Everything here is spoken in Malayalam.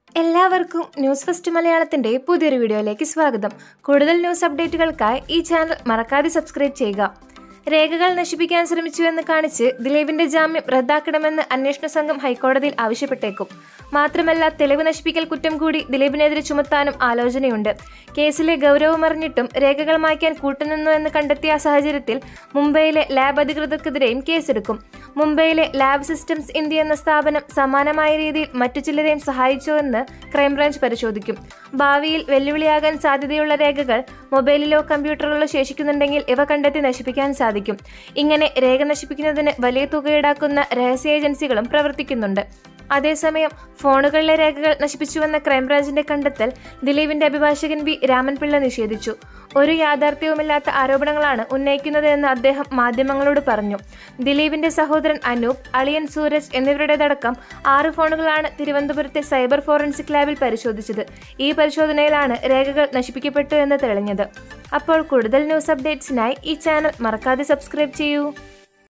എല്ലാവർക്കും ന്യൂസ് ഫസ്റ്റ് മലയാളത്തിന്റെ പുതിയൊരു വീഡിയോയിലേക്ക് സ്വാഗതം കൂടുതൽ ന്യൂസ് അപ്ഡേറ്റുകൾക്കായി ഈ ചാനൽ മറക്കാതെ സബ്സ്ക്രൈബ് ചെയ്യുക രേഖകൾ നശിപ്പിക്കാൻ ശ്രമിച്ചുവെന്ന് കാണിച്ച് ദിലീപിന്റെ ജാമ്യം റദ്ദാക്കണമെന്ന് അന്വേഷണ സംഘം ഹൈക്കോടതിയിൽ ആവശ്യപ്പെട്ടേക്കും മാത്രമല്ല തെളിവ് നശിപ്പിക്കൽ കുറ്റം കൂടി ദിലീപിനെതിരെ ചുമത്താനും ആലോചനയുണ്ട് കേസിലെ ഗൗരവമറിഞ്ഞിട്ടും രേഖകൾ മായ്ക്കാൻ കൂട്ടുനിന്നു എന്ന് കണ്ടെത്തിയ സാഹചര്യത്തിൽ മുംബൈയിലെ ലാബ് അധികൃതർക്കെതിരെയും കേസെടുക്കും മുംബൈയിലെ ലാബ് സിസ്റ്റംസ് ഇന്ത്യ എന്ന സ്ഥാപനം സമാനമായ രീതിയിൽ മറ്റു ചിലരെയും സഹായിച്ചോ എന്ന് ക്രൈംബ്രാഞ്ച് പരിശോധിക്കും ഭാവിയിൽ വെല്ലുവിളിയാകാൻ സാധ്യതയുള്ള രേഖകൾ മൊബൈലിലോ കമ്പ്യൂട്ടറിലോ ശേഷിക്കുന്നുണ്ടെങ്കിൽ ഇവ കണ്ടെത്തി നശിപ്പിക്കാൻ സാധിക്കും ഇങ്ങനെ രേഖ നശിപ്പിക്കുന്നതിന് വലിയ തുക ഈടാക്കുന്ന രഹസ്യ ഏജൻസികളും പ്രവർത്തിക്കുന്നുണ്ട് അതേസമയം ഫോണുകളിലെ രേഖകൾ നശിപ്പിച്ചുവെന്ന ക്രൈംബ്രാഞ്ചിന്റെ കണ്ടെത്തൽ ദിലീപിന്റെ അഭിഭാഷകൻ വി രാമൻപിള്ള നിഷേധിച്ചു ഒരു യാഥാർത്ഥ്യവുമില്ലാത്ത ആരോപണങ്ങളാണ് ഉന്നയിക്കുന്നത് എന്ന് അദ്ദേഹം മാധ്യമങ്ങളോട് പറഞ്ഞു ദിലീപിന്റെ സഹോദരൻ അനൂപ് അളിയൻ സൂരജ് എന്നിവരുടേതടക്കം ആറ് ഫോണുകളാണ് തിരുവനന്തപുരത്തെ സൈബർ ഫോറൻസിക് ലാബിൽ പരിശോധിച്ചത് ഈ പരിശോധനയിലാണ് രേഖകൾ നശിപ്പിക്കപ്പെട്ടു എന്ന് തെളിഞ്ഞത് അപ്പോൾ കൂടുതൽ ന്യൂസ് അപ്ഡേറ്റ്സിനായി ഈ ചാനൽ മറക്കാതെ സബ്സ്ക്രൈബ് ചെയ്യൂ